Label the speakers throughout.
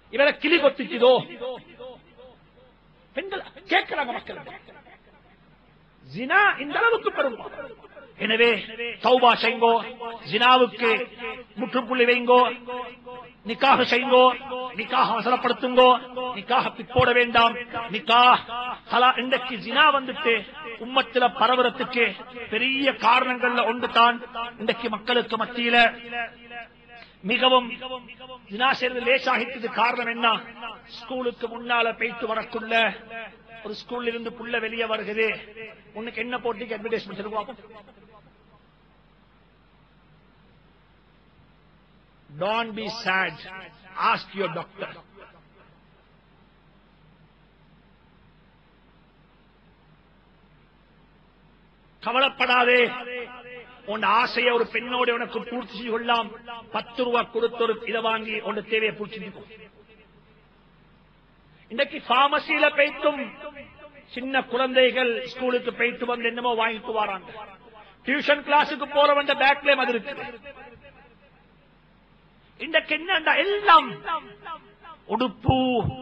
Speaker 1: இவரை கிளி கொத்திச்சுதோ பெண்கள் கேட்கிறாங்க மக்கள் ஜினா இந்த அளவுக்கு பெரும் எனவே தௌபா செய்ங்கோ ஜினாவுக்கு முற்றுப்புள்ளி வைங்கோ நிக்காக செய்ங்கோ நிக்காக அவசரப்படுத்துங்கோ நிக்காக பிற்போட வேண்டாம் நிக்கா தலா இன்றைக்கு ஜினா வந்துட்டு உம்மத்தில பரவறதுக்கு பெரிய காரணங்கள்ல ஒன்று தான் இன்றைக்கு மக்களுக்கு மத்தியில மிகவும் ஜினா செய்வது லேசாகிட்டது காரணம் என்ன ஸ்கூலுக்கு முன்னால போயிட்டு வரக்குள்ள ஒரு ஸ்கூல்ல இருந்து புள்ள வெளியே வருகிறது உனக்கு என்ன போட்டிக்கு அட்வர்டைஸ்மெண்ட் இருக்கும் Don't be sad. Ask your doctor. கவலைப்படாதே உன் ஆசையை ஒரு பெண்ணோட உனக்கு பூர்த்தி செய்து கொள்ளலாம் பத்து ரூபா கொடுத்து ஒரு இதை வாங்கி உன் தேவையை பூர்த்தி இன்றைக்கு பார்மசியில போய்த்தும் சின்ன குழந்தைகள் ஸ்கூலுக்கு போயிட்டு வந்து என்னமோ வாங்கிட்டு வராங்க டியூஷன் கிளாஸுக்கு போறவன் பேக்ல அது இருக்கு இன்றைக்கு என்னண்டா எல்லாம் உடுப்பு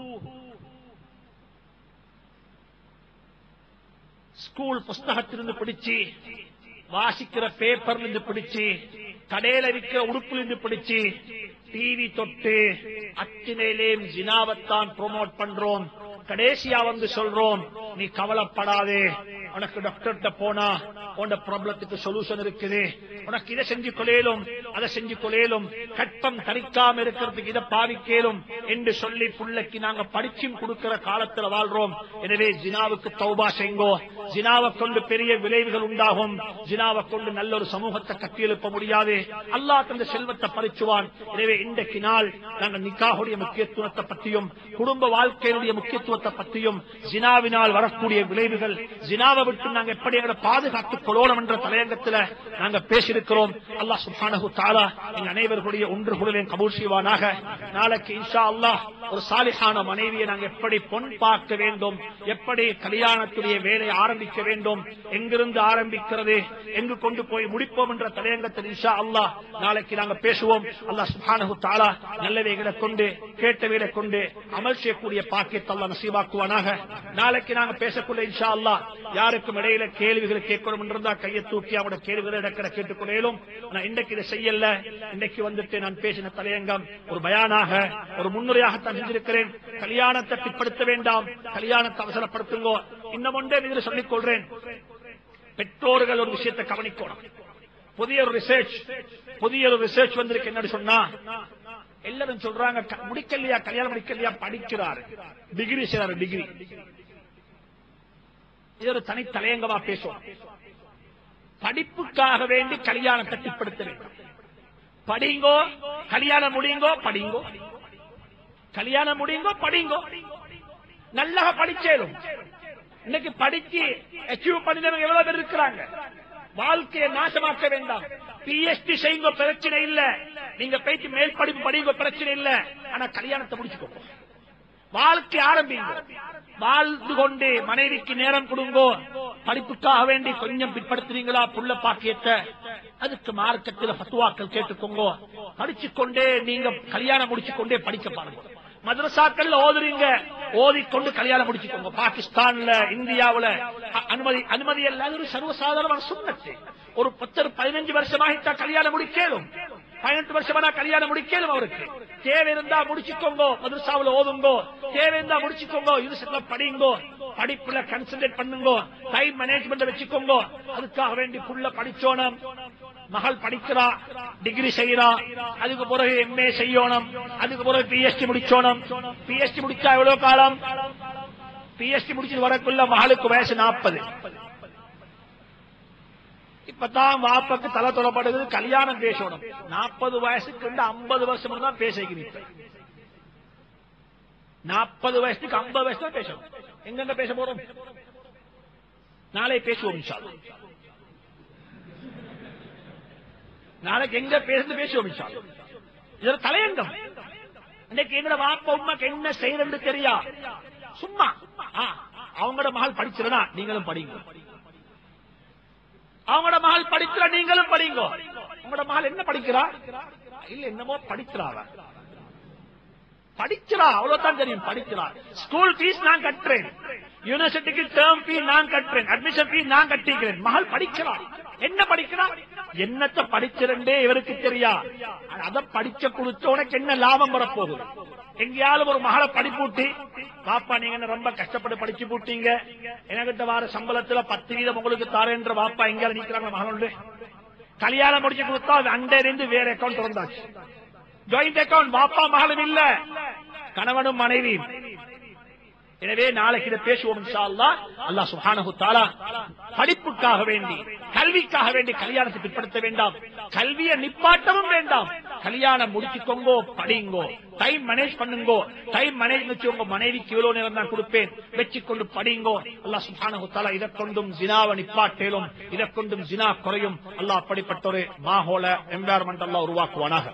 Speaker 1: ஸ்கூல் புஸ்தகத்திலிருந்து பிடிச்சு வாசிக்கிற பேப்பர்ல இருந்து பிடிச்சு கடையில விற்கிற உடுப்புல இருந்து பிடிச்சு டிவி தொட்டு அத்தினையிலேயும் ஜினாவத்தான் ப்ரோமோட் பண்றோம் கடைசியா வந்து சொல்றோம் நீ கவலைப்படாதே உனக்கு டாக்டர்கிட்ட போனா உன் ப்ராப்ளத்துக்கு சொல்யூஷன் இருக்குது உனக்கு இதை செஞ்சு கொள்ளையிலும் அதை செஞ்சு கொள்ளையிலும் கட்பம் தரிக்காம இருக்கிறதுக்கு இதை பாவிக்கலும் என்று சொல்லி புள்ளைக்கு நாங்க படிச்சும் கொடுக்கிற காலத்துல வாழ்றோம் எனவே ஜினாவுக்கு தௌபா செய்ங்கோ ஜினாவை கொண்டு பெரிய விளைவுகள் உண்டாகும் ஜினாவை கொண்டு நல்ல ஒரு சமூகத்தை கட்டியெழுப்ப முடியாது அல்லாஹ் தந்த செல்வத்தை பறிச்சுவான் எனவே இன்றைக்கு நாள் நாங்கள் நிக்காவுடைய முக்கியத்துவத்தை பற்றியும் குடும்ப வாழ்க்கையினுடைய முக்கியத்துவத்தை பற்றியும் ஜினாவினால் வரக்கூடிய விளைவுகள் ஜினாவை விட்டு நாங்க எப்படி எங்களை பாதுகாத்துக் கொள்ளணும் என்ற தலையங்கத்தில் நாங்க பேசியிருக்கிறோம் அல்லாஹ் சுப்ஹானஹு தஆலா எங்க அனைவர்களுடைய ஒன்று குழுவையும் கபூல் செய்வானாக நாளைக்கு இன்ஷா அல்லாஹ் ஒரு சாலிஹான மனைவியை நாங்க எப்படி பொன் பார்க்க வேண்டும் எப்படி கல்யாணத்துடைய வேலையை ஆரம்பிக்க வேண்டும் எங்கிருந்து ஆரம்பிக்கிறது எங்கு கொண்டு போய் முடிப்போம் என்ற தலையங்கத்தில் இன்ஷா அல்லாஹ் நாளைக்கு நாங்க பேசுவோம் அல்லாஹ் சுப்ஹானஹு தஆலா நல்லவைகளை கொண்டு கேட்டவைகளை கொண்டு அமல் செய்யக்கூடிய பாக்கியத்தை அல்லாஹ் நசீபாக்குவானாக நாளைக்கு நாங்க பேசக்கூடிய இன்ஷா அல்லாஹ் யாருக்கும் இடையில கேள்விகள் கேட்கணும் என்றிருந்தா கையை தூக்கி அவங்களோட கேள்விகளை இடக்கிற கேட்டுக்கொள்ளையிலும் நான் இன்றைக்கு இதை செய்யல இன்னைக்கு வந்துட்டு நான் பேசின தலையங்கம் ஒரு பயானாக ஒரு முன்னுரையாகத்தான் செஞ்சிருக்கிறேன் கல்யாணத்தை பிற்படுத்த வேண்டாம் கல்யாணத்தை அவசரப்படுத்துங்கோ இன்னும் ஒன்றே இதில் சொல்லிக் கொள்றேன் பெற்றோர்கள் ஒரு விஷயத்தை கவனிக்கணும் புதிய ஒரு ரிசர்ச் புதிய ஒரு ரிசர்ச் வந்திருக்கு என்னன்னு சொன்னா எல்லாரும் சொல்றாங்க க- முடிக்கலையா கல்யாணம் முடிக்கலையா படிக்கிறாரு டிகிரி செய்றாரு டிகிரி இது ஒரு தனி தலையங்கமா பேசுவோம் படிப்புக்காக வேண்டி கல்யாணத்தை பிற்படுத்த வேண்டும் படிங்கோ கல்யாணம் முடியுங்கோ படிங்கோ கல்யாணம் முடியுங்கோ படிங்கோ நல்லா படிச்சேலும் இன்னைக்கு படிச்சு அச்சீவ் பண்ணினவங்க எவ்வளவு பேர் இருக்கிறாங்க வாழ்க்கையை நாசமாக்க வேண்டாம் பிஎஸ்டி செய்யுங்க பிரச்சனை இல்ல நீங்க போயிட்டு மேல் படிப்பு படிங்க பிரச்சனை இல்ல ஆனா கல்யாணத்தை முடிச்சுக்கோங்க வாழ்க்கை ஆரம்பிங்க வாழ்ந்து கொண்டு மனைவிக்கு நேரம் கொடுங்கோ படிப்புக்காக வேண்டி கொஞ்சம் பிற்படுத்துறீங்களா புள்ள பாக்கியத்தை அதுக்கு மார்க்கத்தில் பத்துவாக்கள் கேட்டுக்கோங்க படிச்சுக்கொண்டே நீங்க கல்யாணம் முடிச்சுக்கொண்டே படிக்க பாருங்க மதரசாக்கள்ல ஓதுறீங்க ஓதிக்கொண்டு கல்யாணம் முடிச்சுக்கோங்க பாகிஸ்தான்ல இந்தியாவுல அ- அனுமதி அனுமதி அல்லாத ஒரு சர்வசாதாரண சுண்ணத்து ஒரு பத்து பதினஞ்சு வருஷமாகிட்டா கல்யாணம் முடிக்கலும் பதினெட்டு வருஷமானா கல்யாணம் முடிக்கலும் அவருக்கு தேவை இருந்தா முடிச்சுக்கோங்க மதுரசாவுல ஓதுங்கோ தேவை இருந்தா முடிச்சுக்கோங்க யூனிவர்சிட்டியில படிங்கோ படிப்புல கன்சன்ட்ரேட் பண்ணுங்க டைம் மேனேஜ்மெண்ட் வச்சுக்கோங்க அதுக்காக வேண்டி புள்ள படிச்சோனம் மகள் படிக்கிறா டிகிரி செய்யறா அதுக்கு பிறகு எம்ஏ செய்யணும் அதுக்கு பிறகு பிஎஸ்டி முடிச்சோணும் பிஎஸ்டி முடிச்சா எவ்வளவு காலம் பிஎஸ்டி முடிச்சு வரக்குள்ள மகளுக்கு வயசு நாற்பது இப்பதான் வாப்பக்கு தலை தொடப்படுது கல்யாணம் பேசணும் நாற்பது வயசுக்கு இருந்து ஐம்பது வருஷம் தான் பேசிக்கிறீங்க நாற்பது வயசுக்கு ஐம்பது வயசு தான் பேசணும் எங்கெங்க பேச போறோம் நாளை பேசுவோம் இன்ஷா அல்லாஹ். நாளைக்கு எங்க பேசுறது பேசுவோம் இன்ஷா அல்லாஹ். இது ஒரு தலையங்கம் இன்னைக்கு எங்கட வாப்ப உண்மைக்கு என்ன செய்யறது தெரியா சும்மா ஆ, அவங்களோட மகள் படிச்சிருந்தா நீங்களும் படிங்க அவங்களோட மகள் படிக்கிற நீங்களும் படிங்க உங்களோட மகள் என்ன படிக்கிறா இல்ல என்னமோ படிக்கிறாவ படிக்கிறா அவ்வளவுதான் தெரியும் படிக்கிறா ஸ்கூல் ஃபீஸ் நான் கட்டுறேன் யூனிவர்சிட்டிக்கு டேர்ம் ஃபீ நான் கட்டுறேன் அட்மிஷன் ஃபீ நான் கட்டிக்கிறேன் மகள் படிக்கிறா என்ன படிக்கிறா என்னத்த படிச்சிருந்தே இவருக்கு தெரியா அத படிச்ச கொடுத்த உனக்கு என்ன லாபம் வரப்போகுது எங்கேயாலும் ஒரு மகளை படிப்பூட்டி பாப்பா நீங்க என்ன ரொம்ப கஷ்டப்பட்டு படிச்சு போட்டீங்க எனக்கிட்ட வார சம்பளத்துல பத்து வீதம் உங்களுக்கு தாரேன்ற பாப்பா எங்கேயாவது நிக்கிறாங்க மகளோடு கல்யாணம் முடிச்சு கொடுத்தா அண்டே இருந்து வேற அக்கௌண்ட் திறந்தாச்சு ஜாயிண்ட் அக்கௌண்ட் பாப்பா மகளும் இல்ல கணவனும் மனைவியும் எனவே நாளைக்கு இதை பேசுவோம் இன்ஷா அல்லாஹ் அல்லாஹ் சுப்ஹானஹு தஆலா படிப்புக்காக வேண்டி கல்விக்காக வேண்டி கல்யாணத்தை பிற்படுத்த வேண்டாம் கல்வியை நிப்பாட்டவும் வேண்டாம் கல்யாணம் முடிச்சுக்கோங்கோ படிங்கோ டைம் மேனேஜ் பண்ணுங்கோ டைம் மேனேஜ் வச்சு உங்க மனைவிக்கு இவ்வளவு நேரம் நான் கொடுப்பேன் வச்சுக்கொண்டு படிங்கோ அல்லாஹ் சுப்ஹானஹு தஆலா இதை கொண்டும் ஜினாவை நிப்பாட்டேலும் இதை கொண்டும் ஜினா குறையும் அல்லாஹ் அப்படிப்பட்ட ஒரு மாஹோல என்வாயர்மெண்ட் அல்லாஹ் உருவாக்குவானாக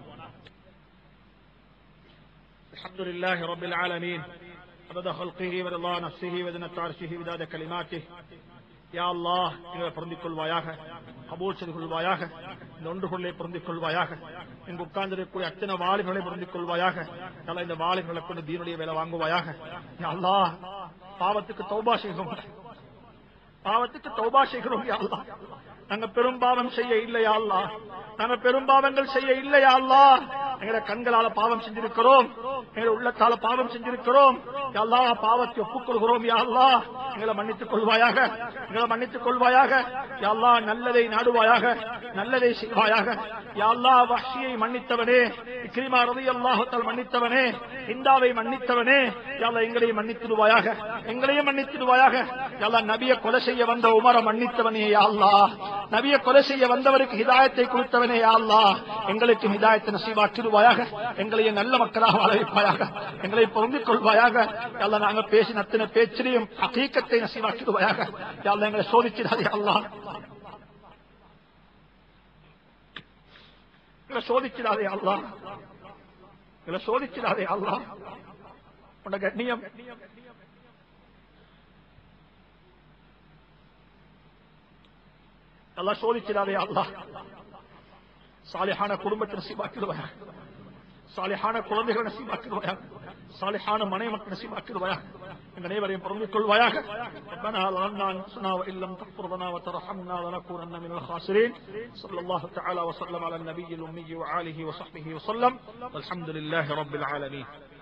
Speaker 1: الحمد لله رب العالمين عدد خلقه ورضا نفسه وزنة عرشه وداد كلماته யா அல்லாஹ் எங்களை பொருந்திக் கொள்வாயாக கபூல் செய்து கொள்வாயாக இந்த ஒன்றுகளை பொருந்திக் கொள்வாயாக இங்கு உட்கார்ந்திருக்கக்கூடிய அத்தனை வாலிகளை பொருந்திக் கொள்வாயாக நல்லா இந்த வாலிகளை கொண்டு தீனுடைய வேலை வாங்குவாயாக யா அல்லாஹ் பாவத்துக்கு தௌபா செய்கிறோம் பாவத்துக்கு தௌபா செய்கிறோம் யா அல்லாஹ் நாங்க பெரும் பாவம் செய்ய இல்லையா அல்லா நாங்க பெரும் பாவங்கள் செய்ய இல்லையா அல்லா எங்களை கண்களால பாவம் செஞ்சிருக்கிறோம் எங்களை உள்ளத்தால பாவம் செஞ்சிருக்கிறோம் யா அல்லாஹ் பாவத்தை ஒப்புக்கொள்கிறோம் யா அல்லாஹ் எங்களை மன்னித்துக் கொள்வாயாக எங்களை மன்னித்துக் கொள்வாயாக யா அல்லாஹ் நல்லதை நாடுவாயாக நல்லதை செய்வாயாக யா அல்லாஹ் வஹ்ஷியை மன்னித்தவனே இக்ரிமா ரலியல்லாஹு மன்னித்தவனே இந்தாவை மன்னித்தவனே யா அல்லாஹ் எங்களை மன்னித்திடுவாயாக எங்களையும் மன்னித்திடுவாயாக யா அல்லாஹ் நபியை கொலை செய்ய வந்த உமரை மன்னித்தவனே யா அல்லாஹ் நபியை கொலை செய்ய வந்தவருக்கு ஹிதாயத்தை கொடுத்தவனே யா அல்லாஹ் எங்களுக்கு ஹிதாயத்தை நசீவாக்கிடுவாயாக எங்களையும் நல்ல மக்களாக வாழ வைப்பாயாக எங்களை பொருந்திக் கொள்வாயாக யா அல்லாஹ் நாங்க பேசின அத்தனை பேச்சிலையும் ஹகீக்கத்தை நசீவாக்கிடுவாயாக யா அல்லாஹ் எங்களை சோதிச்சிடாதே யா அல்லாஹ் எங்களை சோதிச்சிடாதே அல்லாஹ் எங்களை சோதிச்சிடாதே அல்லாஹ் உன்ன கண்ணியம் அல்லாஹ் சோதிச்சிடாதே அல்லாஹ் சாலிஹான குடும்பத்தை நசீபாக்கிடுவாயா சாலிஹான குழந்தைகள் நசீபாக்கிடுவாயா சாலிஹான மனை மக்கள் நசீபாக்கிடுவாயா எங்கள் அனைவரையும் பொருந்திக் கொள்வாயாக ربنا ظلمنا انفسنا وان لم تغفر لنا وترحمنا لنكونن من الخاسرين صلى الله تعالى وسلم على النبي الامي وآله وصحبه وسلم والحمد لله رب العالمين